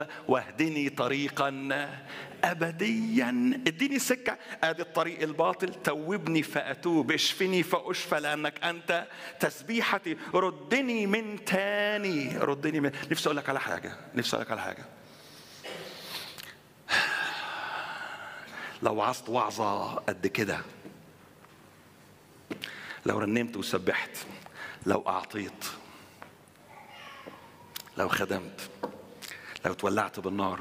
واهدني طريقا ابديا اديني سكه ادي الطريق الباطل توبني فاتوب اشفني فاشفى لانك انت تسبيحتي ردني من تاني ردني من نفسي اقول لك على حاجه نفسي اقول لك على حاجه لو وعظت وعظه قد كده لو رنمت وسبحت لو اعطيت لو خدمت لو تولعت بالنار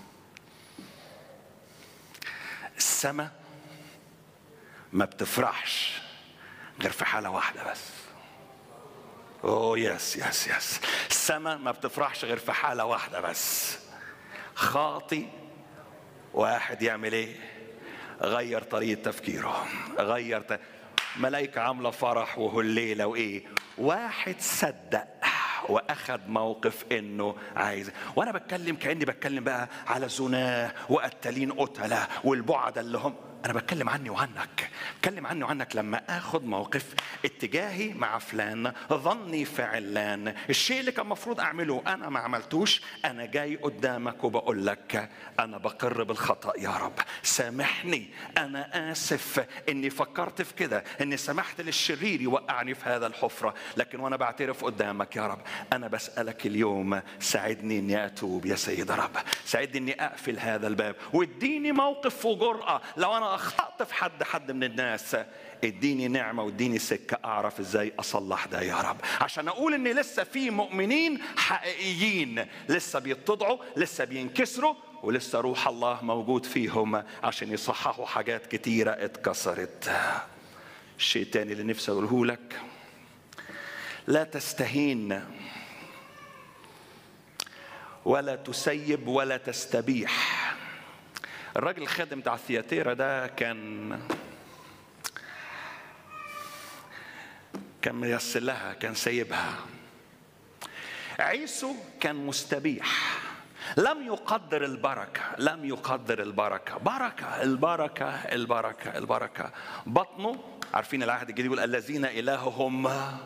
السماء ما بتفرحش غير في حالة واحدة بس اوه يس يس يس السماء ما بتفرحش غير في حالة واحدة بس خاطي واحد يعمل ايه غير طريقة تفكيره غير ت... ملايكة عاملة فرح وهليلة وايه واحد صدق واخذ موقف انه عايز وانا بتكلم كاني بتكلم بقى على زناه وقتالين قتله والبعد اللي هم انا بتكلم عني وعنك بتكلم عني وعنك لما اخذ موقف اتجاهي مع فلان ظني في علان الشيء اللي كان المفروض اعمله انا ما عملتوش انا جاي قدامك وبقول لك انا بقر بالخطا يا رب سامحني انا اسف اني فكرت في كده اني سمحت للشرير يوقعني في هذا الحفره لكن وانا بعترف قدامك يا رب انا بسالك اليوم ساعدني اني اتوب يا سيد رب ساعدني اني اقفل هذا الباب واديني موقف وجرأه لو انا اخطات في حد حد من الناس اديني نعمة واديني سكة أعرف إزاي أصلح ده يا رب عشان أقول إن لسه في مؤمنين حقيقيين لسه بيتضعوا لسه بينكسروا ولسه روح الله موجود فيهم عشان يصححوا حاجات كتيرة اتكسرت الشيء التاني اللي نفسي أقوله لك لا تستهين ولا تسيب ولا تستبيح الراجل الخادم بتاع الثياتيرا ده كان كان ميسر لها كان سايبها عيسو كان مستبيح لم يقدر البركة لم يقدر البركة بركة البركة البركة البركة بطنه عارفين العهد الجديد يقول الذين إلههم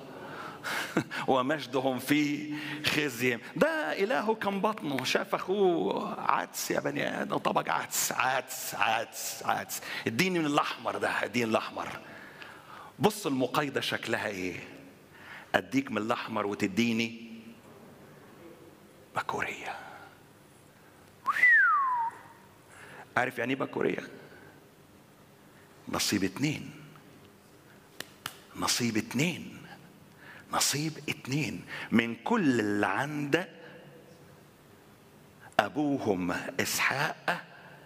ومجدهم في خزيهم ده إلهه كان بطنه شاف أخوه عدس يا بني آدم طبق عدس عدس عدس عدس اديني من الأحمر ده اديني الأحمر بص المقايضة شكلها إيه أديك من الأحمر وتديني بكورية عارف يعني ايه بكورية نصيب اتنين نصيب اتنين نصيب اتنين من كل اللي عند ابوهم اسحاق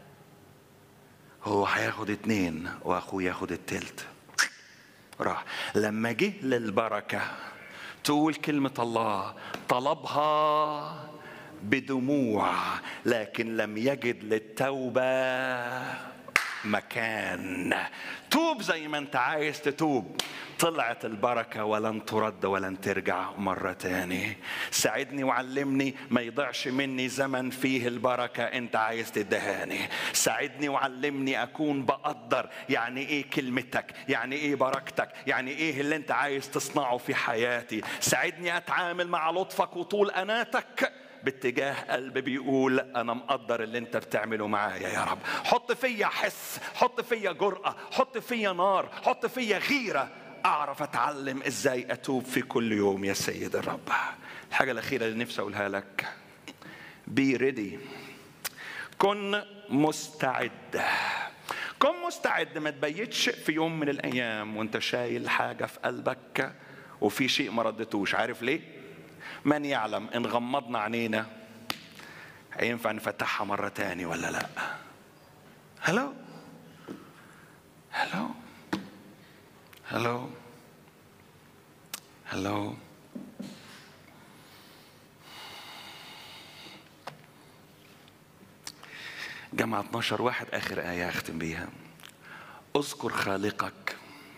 هو هياخد اتنين واخوه ياخد التلت راح لما جه للبركه تقول كلمه الله طلبها بدموع لكن لم يجد للتوبه مكان توب زي ما انت عايز تتوب طلعت البركة ولن ترد ولن ترجع مرة تاني ساعدني وعلمني ما يضيعش مني زمن فيه البركة انت عايز تدهاني ساعدني وعلمني اكون بقدر يعني ايه كلمتك يعني ايه بركتك يعني ايه اللي انت عايز تصنعه في حياتي ساعدني اتعامل مع لطفك وطول اناتك باتجاه قلب بيقول انا مقدر اللي انت بتعمله معايا يا رب حط فيا حس حط فيا جرأة حط فيا نار حط فيا غيرة اعرف اتعلم ازاي اتوب في كل يوم يا سيد الرب الحاجة الأخيرة اللي نفسي أقولها لك بي ريدي كن مستعد كن مستعد ما تبيتش في يوم من الأيام وأنت شايل حاجة في قلبك وفي شيء ما ردتوش عارف ليه؟ من يعلم إن غمضنا عينينا هينفع نفتحها مرة تاني ولا لا هلو هلو هلو هلو جمع 12 واحد آخر آية أختم بيها اذكر خالقك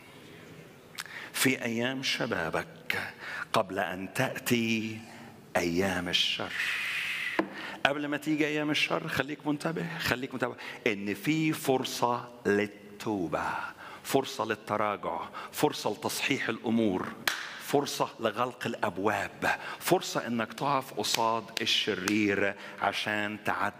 في أيام شبابك قبل أن تأتي أيام الشر قبل ما تيجي أيام الشر خليك منتبه خليك منتبه إن في فرصة للتوبة فرصة للتراجع فرصة لتصحيح الأمور فرصة لغلق الأبواب فرصة إنك تقف قصاد الشرير عشان تعدي